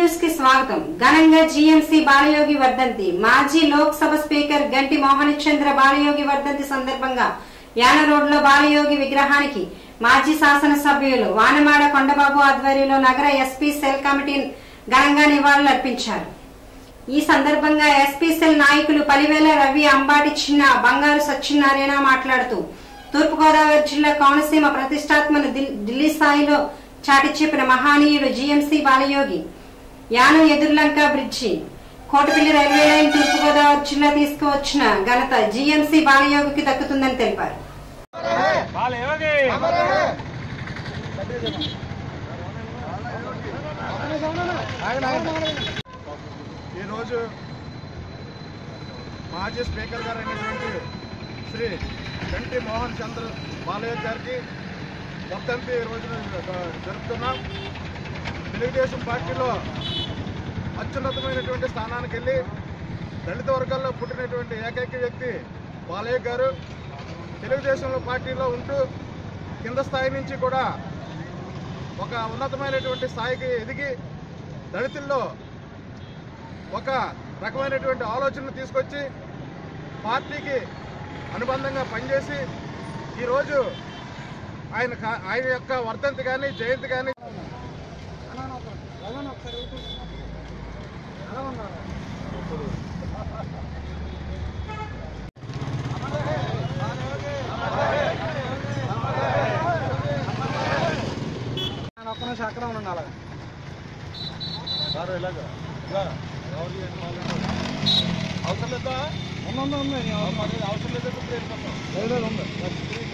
news కి స్వాగతం ఘనంగా జీఎంసీ బాలయోగి వర్ధంతి మాజీ లోక్ సభ స్పీకర్ గంటి మోహన్ చంద్ర బాలయోగి వర్ధంతి సందర్భంగా యాన రోడ్ లో బాలయోగి విగ్రహానికి మాజీ శాసనసభ్యులు వానమాడ కొండబాబు ఆధ్వర్యంలో నగర ఎస్పీ సెల్ కమిటీ ఘనంగా నివాళులర్పించారు ఈ సందర్భంగా ఎస్పీ సెల్ నాయకులు పలివేల రవి అంబాటి చిన్న బంగారు సత్యనారాయణ మాట్లాడుతూ తూర్పుగోదావరి జిల్లా కోనసీమ ప్రతిష్టాత్మక దిల్- ఢిల్లీ స్థాయిలో చాటి చెప్పిన మహానీయుడు GMC Balayogi Yanam Edurlanka bridge Kotapalli railway line Thurpu Godavari జిల్లా తీసుకువచ్చిన ఘనత జీఎంసీ బాలయోగికి దక్కుతుందని తెలిపారు బాలయోగి ఈరోజు మాజీ స్పీకర్ గారు అయినటువంటి శ్రీ గంటి మోహన్ చంద్ర బాలయ్య గారికి వర్ధంతి ఈ రోజున జరుపుతున్నాం తెలుగుదేశం పార్టీలో అత్యున్నతమైనటువంటి స్థానానికి వెళ్ళి దళిత వర్గాల్లో పుట్టినటువంటి ఏకైక వ్యక్తి బాలయ్య గారు తెలుగుదేశంలో పార్టీలో ఉంటూ కింద స్థాయి నుంచి కూడా ఒక ఉన్నతమైనటువంటి స్థాయికి ఎదిగి దళితుల్లో ఒక రకమైనటువంటి ఆలోచనలు తీసుకొచ్చి పార్టీకి అనుబంధంగా పనిచేసి ఈరోజు ఆయన కా- ఆయన యొక్క వర్ధంతి కానీ జయంతి కానీ ఒక్క నిమిషం అక్కడ ఉండాలి సార్ ఇలాగా అవసరం లేదా ఉంది ఉంది అవసరం లేదా లేదు ఉంది